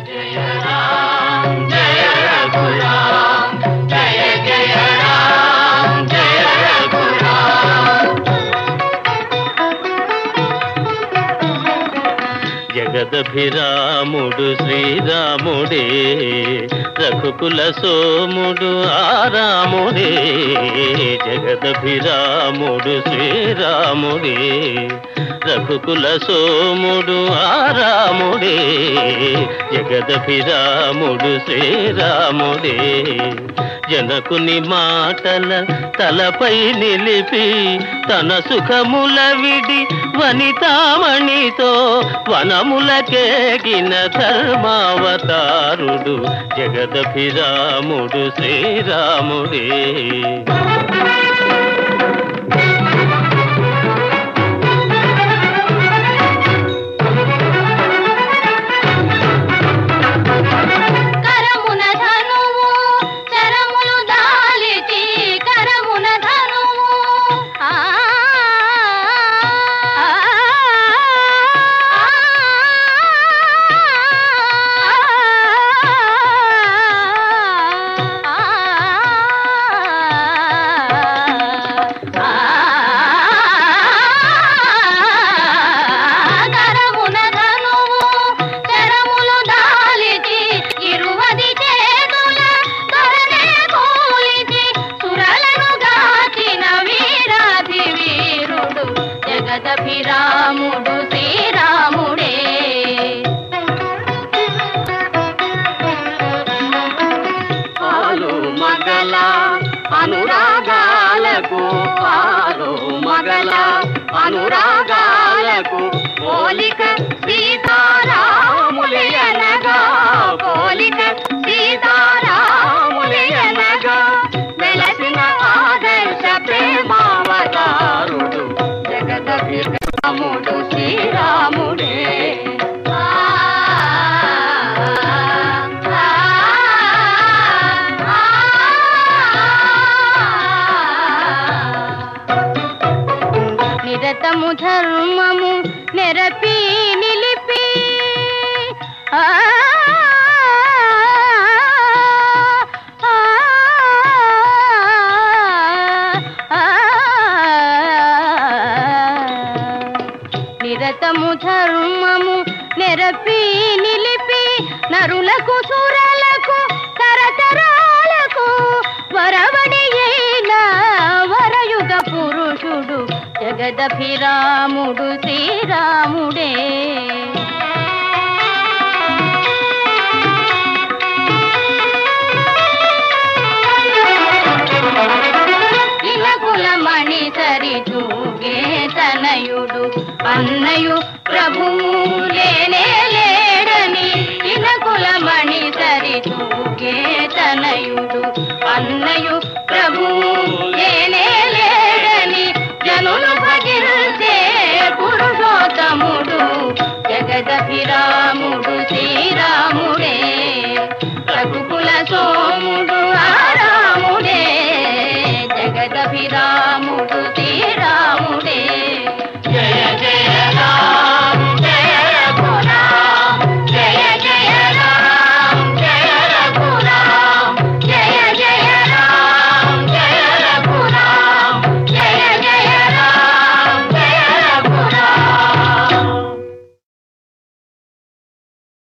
జయ రామ్ జయ రఘురామ్ జయ జయ రామ్ జయ రఘురామ్ జగదభిరాముడు శ్రీరాముడే రఘుకుల సోముడు ఆరాముడే జగదభిరాముడు శ్రీరాముడే రఘుకుల సోముడు ఆరాముడే జగదభిరాముడు శ్రీరాముడే జనకుని మాటల తలపై నిలిపి తన సుఖముల విడి వనితామణితో వనములకేగిన ధర్మావతారుడు జగదభిరాముడు శ్రీరాముడే కరమున ధనువు చరములు దాలిచి కరమున ధనువు ఆ కరమున ధనువు చరములు దాలిచి ఇరువది చేతుల ధరణే కూలిచి సురలను గాచిన వీరాధి వీరుడు జగదభిరాముడు శ్రీరాముడే పాలు మగల అనురాగాలకు పాలు మగల అనురాగాలకు పోలిక సీతారాములయనగా పోలిక సీతారాములయనగా వెలసిన ఆదర్శ ప్రేమావతారుడు జగదభిరాముడు శ్రీరాముడే ఆ, ఆ, ఆ. నిరతము ధర్మము నెరపి నిలిపి ఆ, ఆ, ఆ, నిరతము ధర్మము నెరపి నిలిపి నరులకు సురలకు తరతరాలకు వరవడి అయిన వరయుగ పురుషుడు జగదభిరాముడు శ్రీరాముడే ఇలకుల మణి సరి తూగే తనయుడు అన్నయు ప్రభువు